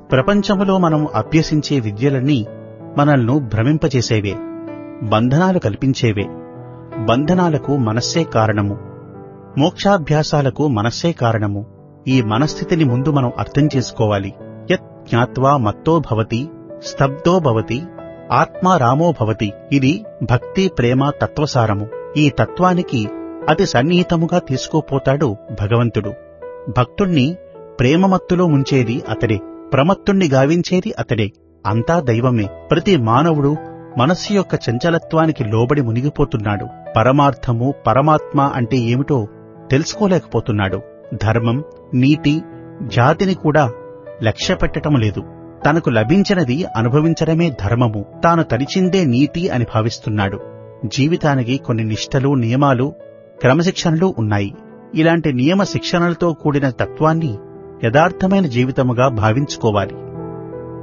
ప్రపంచములో మనం అభ్యసించే విద్యలన్నీ మనల్ని భ్రమింపచేసేవే బంధనాలు కల్పించేవే బంధనాలకు మనస్సే కారణము మోక్షాభ్యాసాలకు మనస్సే కారణము ఈ మనస్థితిని ముందు మనం అర్థం చేసుకోవాలి యత్ జ్ఞాత్వా మత్తో భవతి స్తబ్దో భవతి ఆత్మా రామో భవతి ఇది భక్తి ప్రేమ తత్వసారము ఈ తత్వానికి అతి సన్నిహితముగా తీసుకోపోతాడు భగవంతుడు భక్తుణ్ణి ప్రేమమత్తులో ముంచేది అతడే ప్రమత్తుణ్ణి గావించేది అతడే అంతా దైవమే ప్రతి మానవుడు మనస్సు యొక్క చంచలత్వానికి లోబడి మునిగిపోతున్నాడు పరమార్థము పరమాత్మ అంటే ఏమిటో తెలుసుకోలేకపోతున్నాడు ధర్మం నీతి జాతిని కూడా లక్ష్య పెట్టటం లేదు తనకు లభించినది అనుభవించడమే ధర్మము తాను తరిచిందే నీతి అని భావిస్తున్నాడు జీవితానికి కొన్ని నిష్టలు నియమాలు క్రమశిక్షణలు ఉన్నాయి ఇలాంటి నియమ శిక్షణలతో కూడిన తత్వాన్ని యథార్థమైన జీవితముగా భావించుకోవాలి